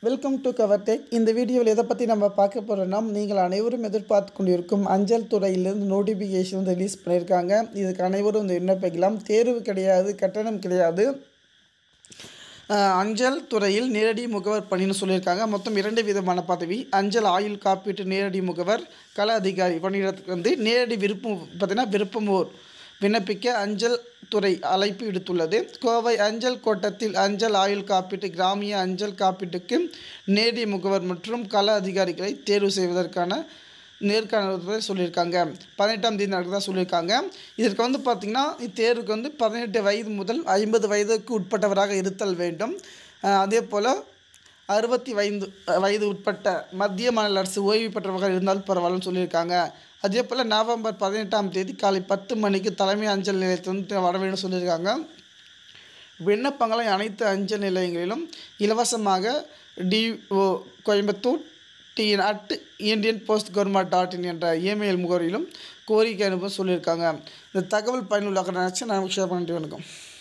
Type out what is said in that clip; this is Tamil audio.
வெல்கம் டு கவர் டெக் இந்த வீடியோவில் எதை பற்றி நம்ம பார்க்க போகிறோம்னா நீங்கள் அனைவரும் எதிர்பார்த்து கொண்டிருக்கும் அஞ்சல் துறையிலிருந்து நோட்டிஃபிகேஷன் ரிலீஸ் பண்ணியிருக்காங்க இதுக்கு அனைவரும் வந்து விண்ணப்பிக்கலாம் தேர்வு கிடையாது கட்டணம் கிடையாது அஹ், அஞ்சல் துறையில் நேரடி முகவர் பணின்னு சொல்லியிருக்காங்க மொத்தம் இரண்டு விதமான பதவி அஞ்சல் ஆயுள் காப்பீட்டு நேரடி முகவர் கள அதிகாரி பணியிடத்துக்கு வந்து நேரடி விருப்பம் பார்த்தீங்கன்னா விருப்பமோர் விண்ணப்பிக்க அஞ்சல் துறை அழைப்பு விடுத்துள்ளது கோவை அஞ்சல் கோட்டத்தில் அஞ்சல் ஆயுள் காப்பீட்டு கிராமிய அஞ்சல் காப்பீட்டுக்கு நேரடி முகவர் மற்றும் கள அதிகாரிகளை தேர்வு செய்வதற்கான நேர்காணல் சொல்லியிருக்காங்க பதினெட்டாம் தேதி நடக்கிறதா சொல்லியிருக்காங்க இதற்கு வந்து பார்த்திங்கன்னா இத்தேர்வுக்கு வந்து பதினெட்டு வயது முதல் ஐம்பது வயதுக்கு உட்பட்டவராக இருத்தல் வேண்டும் அஹ் அதே போல் அறுபத்தி வயது வயது உட்பட்ட மத்திய மாநில அரசு ஓய்வு பெற்றவர்கள் இருந்தாலும் பரவாயில்லன்னு சொல்லியிருக்காங்க அதே போல் நவம்பர் பதினெட்டாம் தேதி காலை பத்து மணிக்கு தலைமை அஞ்சல் நிலையத்திலிருந்து வர வேண்டும் சொல்லியிருக்காங்க விண்ணப்பங்களை அனைத்து அஞ்சல் நிலையங்களிலும் இலவசமாக D O Coimbatore TN at Indian post government dot in என்ற இமெயில் முகவரியிலும் கோரிக்கை அனுப்ப சொல்லியிருக்காங்க இந்த தகவல் பயனுள்ளாக நினச்சி நான் ஷேர் பண்ணிட்டு வணக்கம்